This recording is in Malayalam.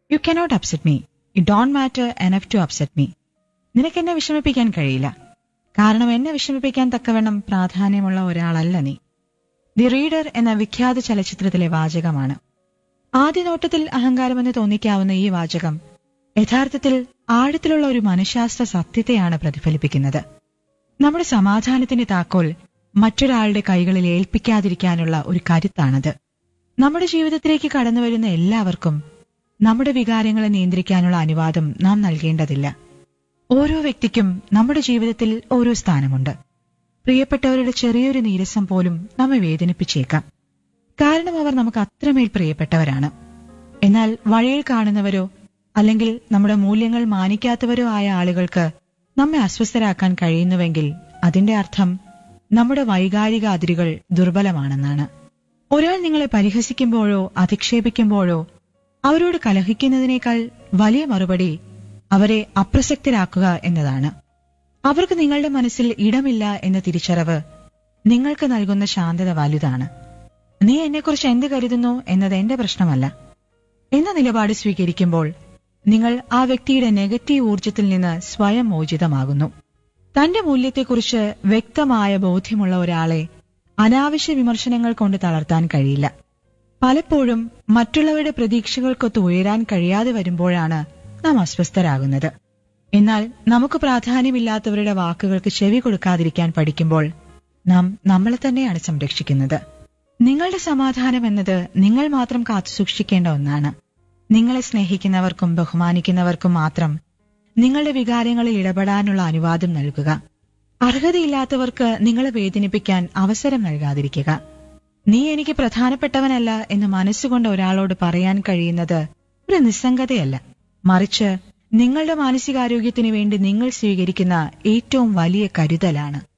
U cannot upset me you don't matter enough to upset me നിനക്ക് എന്നെ വിഷമിപ്പിക്കാൻ കഴിയില്ല കാരണം എന്നെ വിഷമിപ്പിക്കാൻ തക്കവണ്ണം പ്രാധാന്യമുള്ള ഒരാളല്ല നീ ദി റീഡർ എന്ന വിഖ്യാത ചലച്ചിത്രത്തിലെ വാചകമാണ് ആദ്യ നോട്ടത്തിൽ അഹങ്കാരമെന്ന് തോന്നിക്കാവുന്ന ഈ വാചകം യഥാർത്ഥത്തിൽ ആഴത്തിലുള്ള ഒരു മനഃശാസ്ത്ര സത്യത്തെയാണ് പ്രതിഫലിപ്പിക്കുന്നത് നമ്മുടെ സമാധാനത്തിന്റെ താക്കോൽ മറ്റൊരാളുടെ കൈകളിൽ ഏൽപ്പിക്കാതിരിക്കാനുള്ള ഒരു കരുത്താണത് നമ്മുടെ ജീവിതത്തിലേക്ക് കടന്നുവരുന്ന എല്ലാവർക്കും നമ്മുടെ വികാരങ്ങളെ നിയന്ത്രിക്കാനുള്ള അനുവാദം നാം നൽകേണ്ടതില്ല ഓരോ വ്യക്തിക്കും നമ്മുടെ ജീവിതത്തിൽ ഓരോ സ്ഥാനമുണ്ട് പ്രിയപ്പെട്ടവരുടെ ചെറിയൊരു നീരസം പോലും നമ്മെ വേദനിപ്പിച്ചേക്കാം കാരണം അവർ നമുക്ക് അത്രമേൽ പ്രിയപ്പെട്ടവരാണ് എന്നാൽ വഴിയിൽ കാണുന്നവരോ അല്ലെങ്കിൽ നമ്മുടെ മൂല്യങ്ങൾ മാനിക്കാത്തവരോ ആയ ആളുകൾക്ക് നമ്മെ അസ്വസ്ഥരാക്കാൻ കഴിയുന്നുവെങ്കിൽ അതിന്റെ അർത്ഥം നമ്മുടെ വൈകാരിക അതിരുകൾ ദുർബലമാണെന്നാണ് ഒരാൾ നിങ്ങളെ പരിഹസിക്കുമ്പോഴോ അധിക്ഷേപിക്കുമ്പോഴോ അവരോട് കലഹിക്കുന്നതിനേക്കാൾ വലിയ മറുപടി അവരെ അപ്രസക്തരാക്കുക എന്നതാണ് അവർക്ക് നിങ്ങളുടെ മനസ്സിൽ ഇടമില്ല എന്ന തിരിച്ചറിവ് നിങ്ങൾക്ക് നൽകുന്ന ശാന്തത വലുതാണ് നീ എന്നെക്കുറിച്ച് എന്ത് കരുതുന്നു എന്നത് എന്റെ പ്രശ്നമല്ല എന്ന നിലപാട് സ്വീകരിക്കുമ്പോൾ നിങ്ങൾ ആ വ്യക്തിയുടെ നെഗറ്റീവ് ഊർജത്തിൽ നിന്ന് സ്വയം മോചിതമാകുന്നു തന്റെ മൂല്യത്തെക്കുറിച്ച് വ്യക്തമായ ബോധ്യമുള്ള ഒരാളെ അനാവശ്യ വിമർശനങ്ങൾ കൊണ്ട് തളർത്താൻ കഴിയില്ല പലപ്പോഴും മറ്റുള്ളവരുടെ പ്രതീക്ഷകൾക്കൊത്ത് ഉയരാൻ കഴിയാതെ വരുമ്പോഴാണ് നാം അസ്വസ്ഥരാകുന്നത് എന്നാൽ നമുക്ക് പ്രാധാന്യമില്ലാത്തവരുടെ വാക്കുകൾക്ക് ചെവി കൊടുക്കാതിരിക്കാൻ പഠിക്കുമ്പോൾ നാം നമ്മളെ തന്നെയാണ് സംരക്ഷിക്കുന്നത് നിങ്ങളുടെ സമാധാനം എന്നത് നിങ്ങൾ മാത്രം കാത്തുസൂക്ഷിക്കേണ്ട ഒന്നാണ് നിങ്ങളെ സ്നേഹിക്കുന്നവർക്കും ബഹുമാനിക്കുന്നവർക്കും മാത്രം നിങ്ങളുടെ വികാരങ്ങളിൽ ഇടപെടാനുള്ള അനുവാദം നൽകുക അർഹതയില്ലാത്തവർക്ക് നിങ്ങളെ വേദനിപ്പിക്കാൻ അവസരം നൽകാതിരിക്കുക നീ എനിക്ക് പ്രധാനപ്പെട്ടവനല്ല എന്ന് മനസ്സുകൊണ്ട് ഒരാളോട് പറയാൻ കഴിയുന്നത് ഒരു നിസ്സംഗതയല്ല മറിച്ച് നിങ്ങളുടെ മാനസികാരോഗ്യത്തിന് വേണ്ടി നിങ്ങൾ സ്വീകരിക്കുന്ന ഏറ്റവും വലിയ കരുതലാണ്